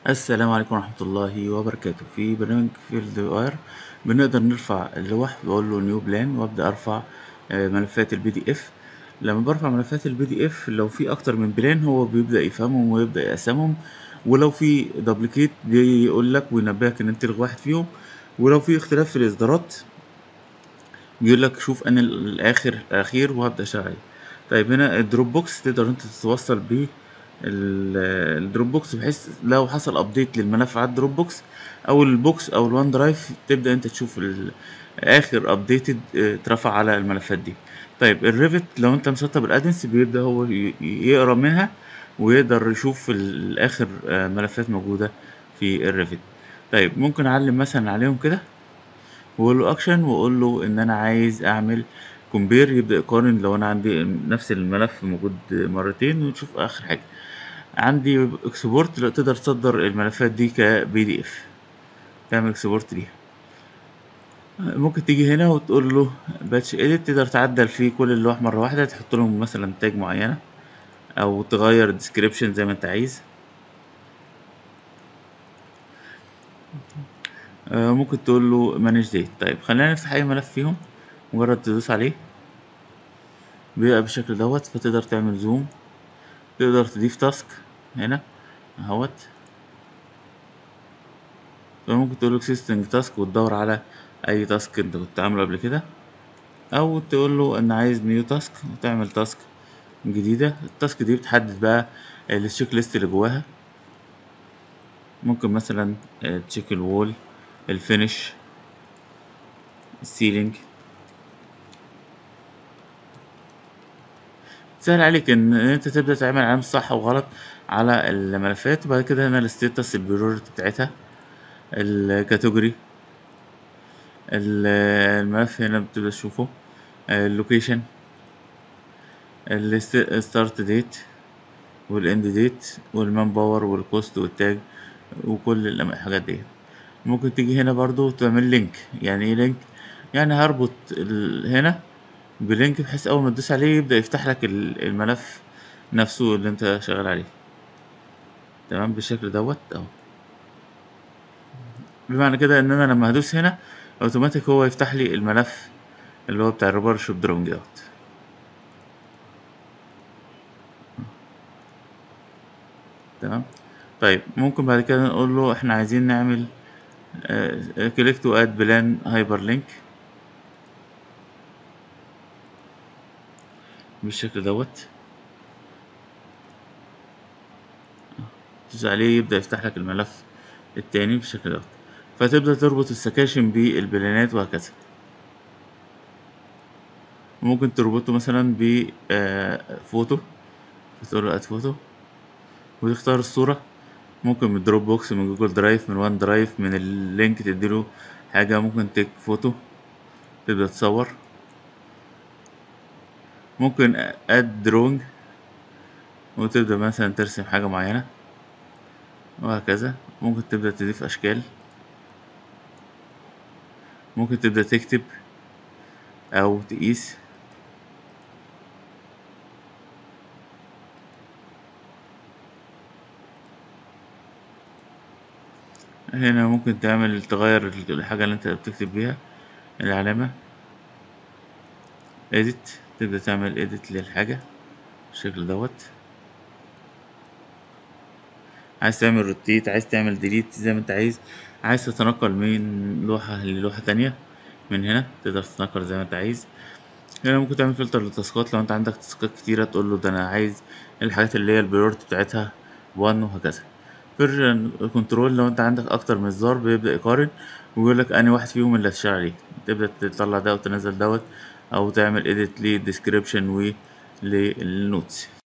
السلام عليكم ورحمة الله وبركاته في برنامج فيلد واير بنقدر نرفع اللوح بقول له نيو بلان وابدأ ارفع آه، ملفات البي دي اف لما برفع ملفات البي دي اف لو في اكتر من بلان هو بيبدأ يفهمهم ويبدأ يقسمهم ولو في دبليكيت بيقول لك وينبهك ان انت تلغي واحد فيهم ولو في اختلاف في الاصدارات بيقول لك شوف انا الاخر الاخير وهبدأ اشتغل عليه طيب هنا الدروب بوكس تقدر انت تتوصل بيه ال- الدروب بوكس بحيث لو حصل ابديت للملف على الدروب بوكس او البوكس او الوان درايف تبدا انت تشوف ال- اخر ابديتد اترفع على الملفات دي طيب الريفت لو انت مسطب الادنس بيبدا هو ي- يقرا منها ويقدر يشوف ال- اخر آه، ملفات موجوده في الريفت طيب ممكن اعلم مثلا عليهم كده واقول له اكشن واقول له ان انا عايز اعمل كومبير يبدا يقارن لو انا عندي نفس الملف موجود مرتين ونشوف اخر حاجه عندي اكسبورت لا تقدر تصدر الملفات دي كبي دي اف تعمل اكسبورت ليها ممكن تيجي هنا وتقول له باتش اديت تقدر تعدل فيه كل اللوح مره واحده تحط لهم مثلا تاج معينه او تغير الديسكريبشن زي ما انت عايز آه، ممكن تقول له مانج ديت طيب خلينا نفتح اي ملف فيهم مجرد تدوس عليه بيبقى بالشكل دوت فتقدر تعمل زوم تقدر تضيف تاسك هنا اهوت فممكن تقول له اكسيستنج تاسك وتدور على اي تاسك انت كنت عامله قبل كده او تقول له ان عايز نيو تاسك وتعمل تاسك جديدة التاسك دي بتحدد بقى التشيك ليست اللي جواها ممكن مثلا تشيك الوول الفينش السيلينج سهل عليك ان انت تبدا تعمل علامة صح وغلط على الملفات وبعد كده هنا الستاتس البريورتي بتاعتها الكاتيجوري ال- الملف هنا بتبدأ تشوفه اللوكيشن الستارت ديت والاند ديت والمان باور والكوست والتاج وكل الأم- الحاجات دي ممكن تيجي هنا برضو تعمل لينك يعني ايه لينك يعني هربط ال- هنا بلينك بحيث اول ما تدوس عليه يبدأ يفتح لك ال- الملف نفسه اللي انت شغال عليه تمام بالشكل دوت اهو بمعنى كده ان انا لما هدوس هنا اوتوماتيك هو يفتح لي الملف اللي هو بتاع الريبار شوب دروينج دوت تمام طيب ممكن بعد كده نقول له احنا عايزين نعمل كليك تو اد بلان هايبر لينك بالشكل دوت تدوس عليه يبدأ يفتح لك الملف التاني بالشكل دوت فتبدأ تربط السكاشن بالبلانات وهكذا ممكن تربطه مثلا بفوتو تقول له اد فوتو وتختار الصورة ممكن من دروب بوكس من جوجل درايف من وان درايف من اللينك تديله حاجة ممكن تك فوتو تبدأ تصور ممكن اد درونج وتبدأ مثلا ترسم حاجة معينة وهكذا ممكن تبدأ تضيف أشكال ممكن تبدأ تكتب أو تقيس هنا ممكن تعمل تغير الحاجة اللي انت بتكتب بيها العلامة edit تبدأ تعمل edit للحاجة بالشكل دوت عايز تعمل روتيت عايز تعمل ديليت زي ما انت عايز عايز تتنقل من لوحة للوحة تانية من هنا تقدر تتنقل زي ما انت عايز هنا ممكن تعمل فلتر للتاسكات لو انت عندك تاسكات كتيرة تقول له ده انا عايز الحاجات اللي هي البريورتي بتاعتها وان وهكذا فيرجن كنترول لو انت عندك اكتر من اصدار بيبدأ يقارن ويقول لك انهي واحد فيهم اللي هتشتغل عليه تبدأ تطلع ده وتنزل دوت او تعمل edit للديسكريبشن وللنوتس